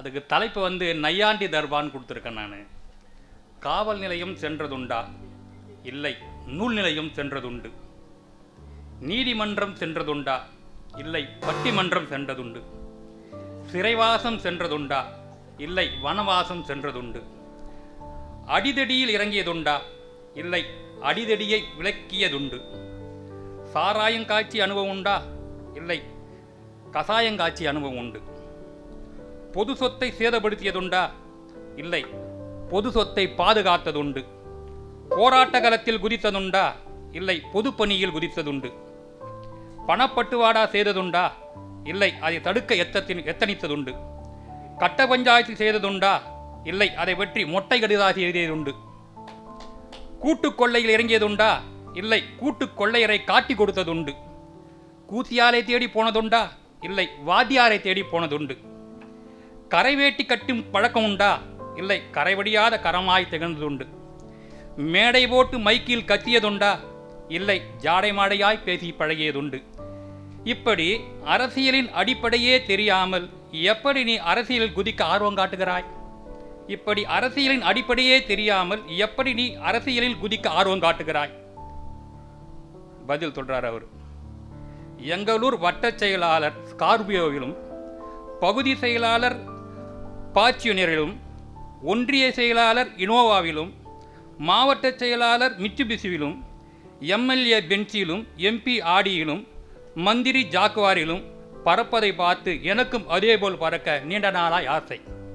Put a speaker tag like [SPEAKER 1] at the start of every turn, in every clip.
[SPEAKER 1] அதுக்கு தலைப்பு வந்து நையாண்டி தர்பான்னு கொடுத்துருக்கேன் நான் காவல் நிலையம் சென்றதுண்டா இல்லை நூல் நிலையம் சென்றதுண்டு நீதிமன்றம் சென்றதுண்டா இல்லை பட்டிமன்றம் சென்றதுண்டு சிறைவாசம் சென்றதுண்டா இல்லை வனவாசம் சென்றதுண்டு அடிதடியில் இறங்கியதுண்டா இல்லை அடிதடியை விளக்கியதுண்டு சாராயங்காட்சி அனுபவம் உண்டா இல்லை கசாயங்காட்சி அனுபவம் உண்டு பொது சொத்தை சேதப்படுத்தியதுண்டா இல்லை பொது சொத்தை பாதுகாத்ததுண்டு போராட்ட களத்தில் குதித்ததுண்டா இல்லை பொதுப்பணியில் குதித்ததுண்டு பணப்பட்டுவாடா செய்ததுண்டா இல்லை அதை தடுக்க எத்தத்தின் எத்தனித்ததுண்டு கட்ட பஞ்சாயத்து செய்ததுண்டா இல்லை அதை பற்றி மொட்டை கடிதாசி எழுதியதுண்டு கூட்டுக் கொள்ளையில் இறங்கியதுண்டா இல்லை கூட்டுக் கொள்ளையரை காட்டி கொடுத்ததுண்டு கூத்தியாரை தேடி போனதுண்டா இல்லை வாத்தியாரை தேடி போனதுண்டு கரைவேட்டி கட்டும் பழக்கம் உண்டா இல்லை கரைவடியாத கரமாய் திகழ்ந்ததுண்டு மேடை போட்டு மைக்கில் கத்தியதுண்டா இல்லை ஜாடை மாடையாய் பேசி பழகியதுண்டு இப்படி அரசியலின் அடிப்படையே தெரியாமல் எப்படி நீ அரசியலில் குதிக்க ஆர்வம் காட்டுகிறாய் இப்படி அரசியலின் அடிப்படையே தெரியாமல் எப்படி நீ அரசியலில் குதிக்க ஆர்வம் காட்டுகிறாய் பதில் சொல்றார் அவர் எங்களூர் வட்டச் செயலாளர் ஸ்கார்பியோவிலும் பகுதி செயலாளர் பாச்சியூனியரிலும் ஒன்றிய செயலாளர் இனோவாவிலும் மாவட்ட செயலாளர் மிச்சுபிசுவிலும் எம்எல்ஏ பெஞ்சிலும் எம்பி ஆடியிலும் மந்திரி ஜாக்குவாரிலும் பறப்பதை பார்த்து எனக்கும் அதேபோல் பறக்க நீண்ட நாளாய் ஆசை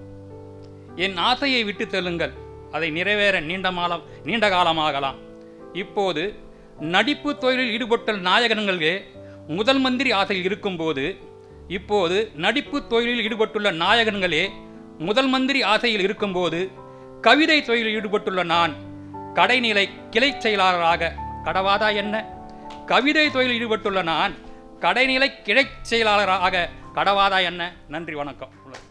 [SPEAKER 1] என் ஆசையை விட்டு செல்லுங்கள் அதை நிறைவேற நீண்ட மாலம் நீண்ட காலமாகலாம் இப்போது நடிப்பு தொழிலில் ஈடுபட்ட நாயகன்களே முதல் மந்திரி ஆசையில் இருக்கும்போது இப்போது நடிப்பு தொழிலில் ஈடுபட்டுள்ள நாயகன்களே முதல் மந்திரி ஆசையில் இருக்கும்போது கவிதை தொழிலில் ஈடுபட்டுள்ள நான் கடைநிலை கிளை செயலாளராக கடவாதா என்ன கவிதை தொழிலில் ஈடுபட்டுள்ள நான் கடைநிலை கிளை செயலாளராக கடவாதா என்ன நன்றி வணக்கம்